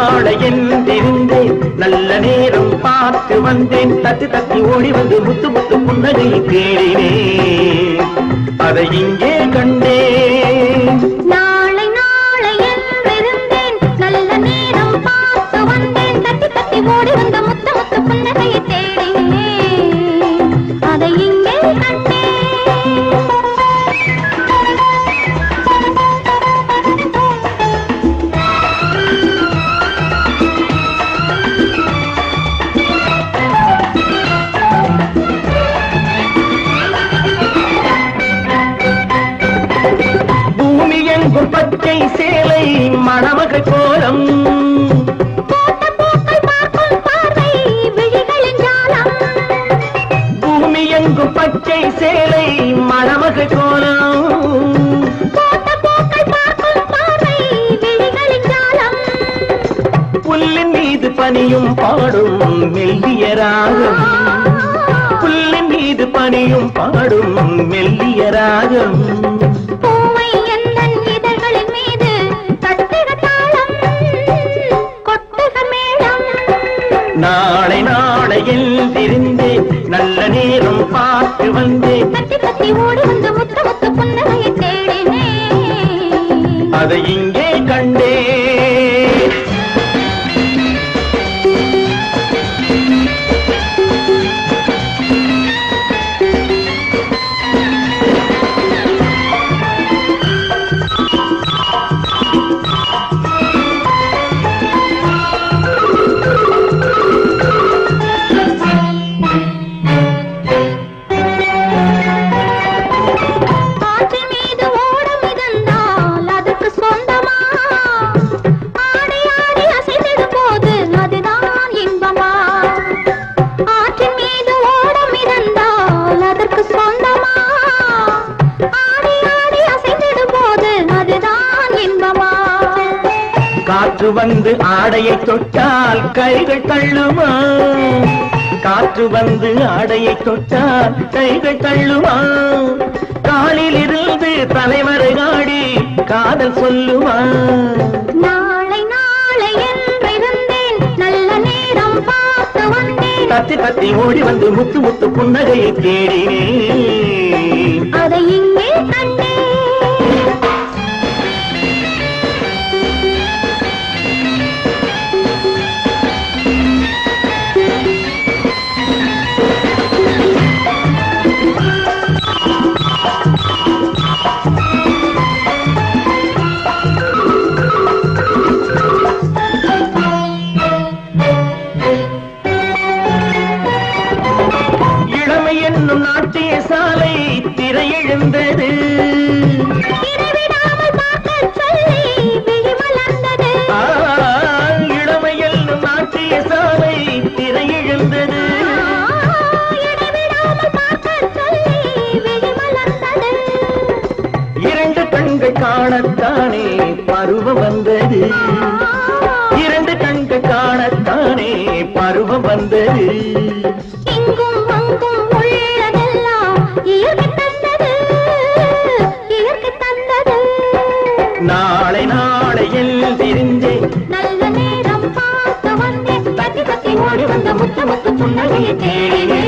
நாளை என்றிருந்தேன் நல்ல நேரம் பார்த்து வந்தேன் தத்தி தத்தி ஓடி வந்து முத்து முத்து புன்னகையை தேடினேன் அதை இங்கே கண்டேன் நாளை நாளை என்றிருந்தேன் நல்ல நேரம் பார்த்து வந்தேன் தட்டி தட்டி ஓடி வந்த முத்த முத்த புன்னகையை தேடினேன் அதை இங்கே பூமி எங்கும் பச்சை சேலை மணமகள் கோலம் போட்ட பூக்கள் பார்க்கும் பார்வை விழிகளின் ஜாலம் பூமி எங்கும் பச்சை சேலை மணமகள் கோலம் போட்ட பூக்கள் பார்க்கும் பார்வை விழிகளின் ஜாலம் புல்லின் மீது பனியும் பாடும் மெல்லிய ராகம் புல்லின் மீது பனியும் பாடும் மெல்லிய ராகம் பூவை எந்தன் இதழ்களின் மீது தட்டுக தாளம் கொட்டுக மேளம் நாளை நாளை எழுந்திருந்தேன் நல்ல நேரம் பார்த்து வந்தேன் தட்டி தட்டி ஓடி வந்து முத்த முத்த புன்னகையை தேடினேன் அதை இங்கே கண்டேன் ஆற்றின் மீது ஓடம் மிதந்தால் அதற்கு சொந்தமா ஆடி ஆடி அசைந்திடும் போது அதுதான் இன்பமா ஆற்றின் மீது ஓடம் மிதந்தால் அதற்கு சொந்தமா ஆடி ஆடி அசைந்திடும் போது அதுதான் இன்பமா காற்று வந்து ஆடையை தொட்டால் கைகள் தள்ளுமா காற்று வந்து ஆடையை தொட்டால் கைகள் தள்ளுமா காலில் இருந்து தலைவரை ஆடி காதல் சொல்லுமா நாளை நாளை என்றிருந்தேன் நல்ல நேரம் பார்த்து வந்தேன் தத்தி தத்தி ஓடி வந்து முத்து முத்து புன்னகையை தேடினேன் அதை இங்கே கண்டேன் இளமை என்னும் நாட்டிய சாலை திரையெழுந்தது இடைவிடாமல் பார்க்கச் சொல்லி விழி மலர்ந்தது ஆ, இளமை என்னும் நாட்டிய சாலை திரையெழுந்தது இடைவிடாமல் பார்க்கச் சொல்லி விழி மலர்ந்தது இரண்டு கண்கள் காணத்தானே பருவம் வந்தது இரண்டு கண்கள் காணத்தானே பருவம் வந்தது இங்கும் அங்கும் உள்ளதெல்லாம் இயற்கை தந்தது இயற்கை தந்தது நாளை நாளை எழுந்திருந்தேன் நல்ல நேரம் பார்த்து வந்தேன் தட்டி தட்டி ஓடி வந்த முத்த முத்து புன்னகையை தேடினேன்